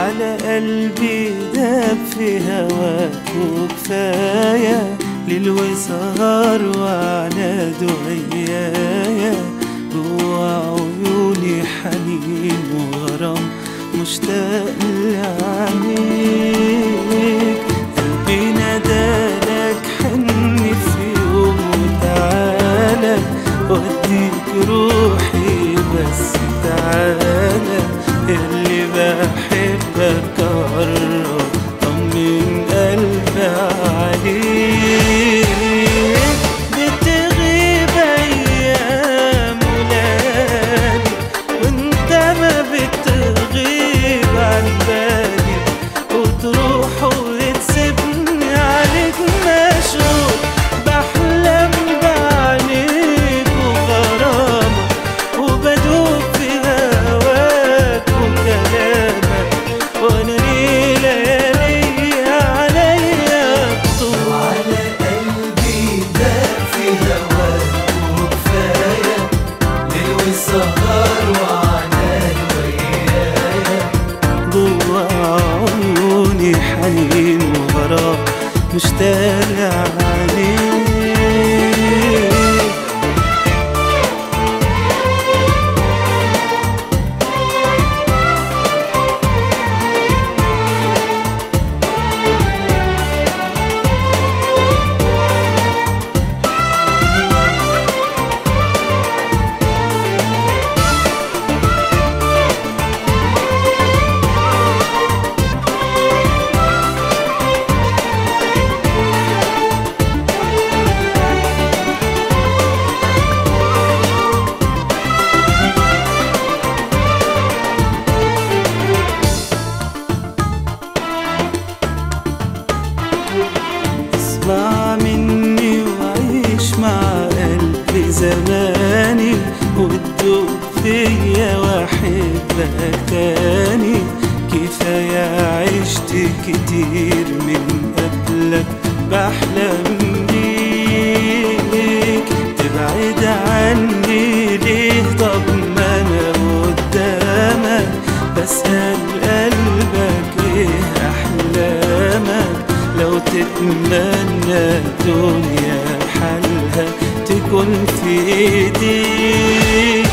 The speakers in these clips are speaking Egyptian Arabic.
على قلبي داب في هواك وكفاية ليل وسهر وعلى دعيايا جوا عيوني حنين وغرام مشتاق لعينيك قلبي نادالك حني في يوم وتعالى وديك روحي بس تعالى اللي بحبك قرب طمن قلبي عليك بتغيب ايام ولادي وانت ما بتغيب عن بالي وتروح وتسيبني عليك مشغول بحلم بعينيك وغرامك وبدوب في هواك وكلامك وانا ليه ليالي عليا طول على قلبي داب في هواك وكفاية ليل والسهر وعناد ويايا جوا عيوني حنين وغرام مشتاق عليك اسمع مني وعيش مع قلبي زماني وتدوب فيا واحبك تاني كفاية عشت كتير من قبلك بحلم بيك تبعد عني ليه طب ما انا قدامك بسأل قلبك ايه احلامك لو تتمنى الدنيا حالها تكون في ايديك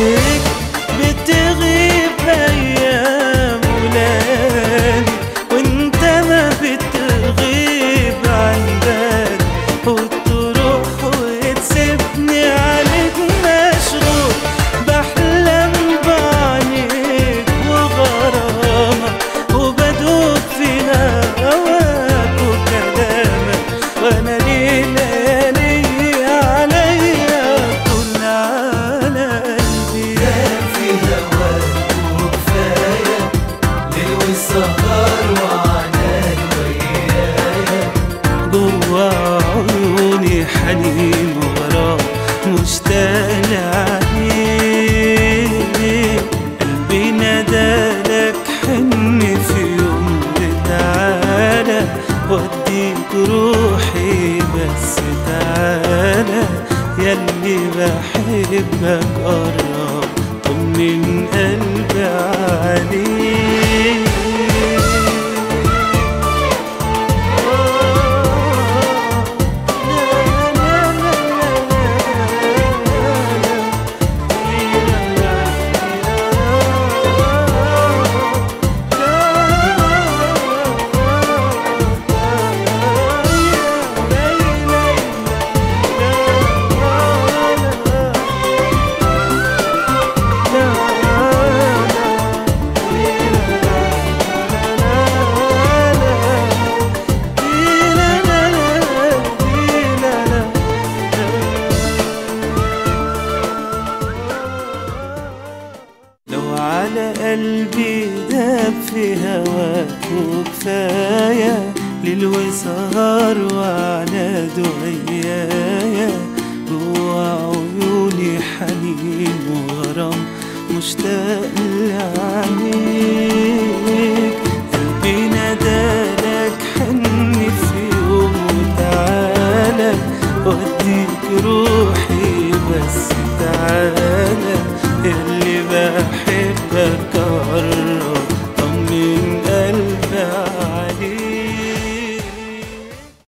بتغيب ايام ولادي وانت ما بتغيب عن بالي وتروح وتسيبني عليك مشغول بحلم بعينيك وغرامك وبدوب في هواك وكلامك وانا ليه ليالي عليا طول على قلبي داب في هواك وكفاية ليل والسهر وعناد ويايا جوا عيوني حنين وغرام مشتاق عليك قلبي نادالك حن في يوم تعالى وديك روحي بس تعالى ياللي بحبك قرب طمن قلبي عليك لو على قلبي داب في هواك وكفاية ليل وسهر وعلى دعيايا جوا عيوني حنين وغرام مشتاق لعينيك قلبي نادالك حني في يوم وتعالى وديك روحي